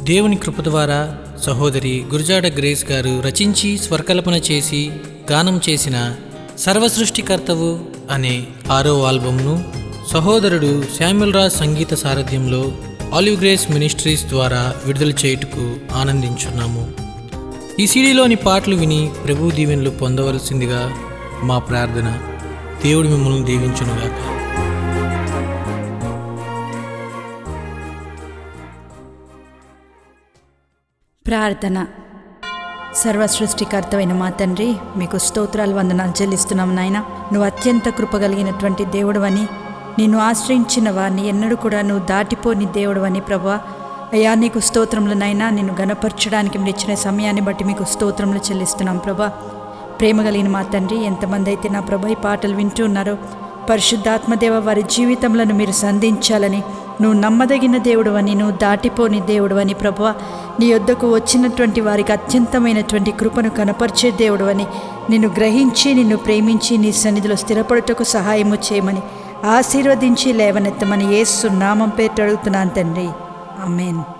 దేవుని కృప ద్వారా సహోదరి గురుజాడ గ్రేస్ గారు రచించి స్వరకల్పన చేసి గానం చేసిన సర్వసృష్టికర్తవు అనే ఆరో ఆల్బమ్ను సహోదరుడు శామ్యుల్ రాజ్ సంగీత సారథ్యంలో ఆలివ్ గ్రేస్ మినిస్ట్రీస్ ద్వారా విడుదల చేయుటకు ఆనందించున్నాము ఈ సీడీలోని పాటలు విని ప్రభు దీవెనలు పొందవలసిందిగా మా ప్రార్థన దేవుడు మిమ్మల్ని దీవించునుగాక ప్రార్థన సర్వ సృష్టికర్తమైన మా తండ్రి మీకు స్తోత్రాలు వందనాలు చెల్లిస్తున్నాం నాయన నువ్వు అత్యంత కృపగలిగినటువంటి దేవుడవని నిన్ను ఆశ్రయించిన వారిని ఎన్నడూ కూడా నువ్వు దాటిపోని దేవుడవని ప్రభా అయ్యా నీకు స్తోత్రములు నైనా నిన్ను గనపరచడానికి మీరు ఇచ్చిన సమయాన్ని బట్టి మీకు స్తోత్రములు చెల్లిస్తున్నాం ప్రభా ప్రేమ కలిగిన మా తండ్రి ఎంతమంది అయితే నా ప్రభా ఈ పాటలు వింటూ ఉన్నారో పరిశుద్ధాత్మదేవ వారి జీవితంలో మీరు సంధించాలని నువ్వు నమ్మదగిన దేవుడు అని నువ్వు దాటిపోని దేవుడు అని ప్రభువ నీ యొద్దకు వచ్చినటువంటి వారికి అత్యంతమైనటువంటి కృపను కనపరిచే దేవుడు అని నిన్ను గ్రహించి నిన్ను ప్రేమించి నీ సన్నిధిలో స్థిరపడుటకు సహాయము చేయమని ఆశీర్వదించి లేవనెత్తమని ఏసు నామం పేరు అడుగుతున్నాను తండ్రి ఆమెన్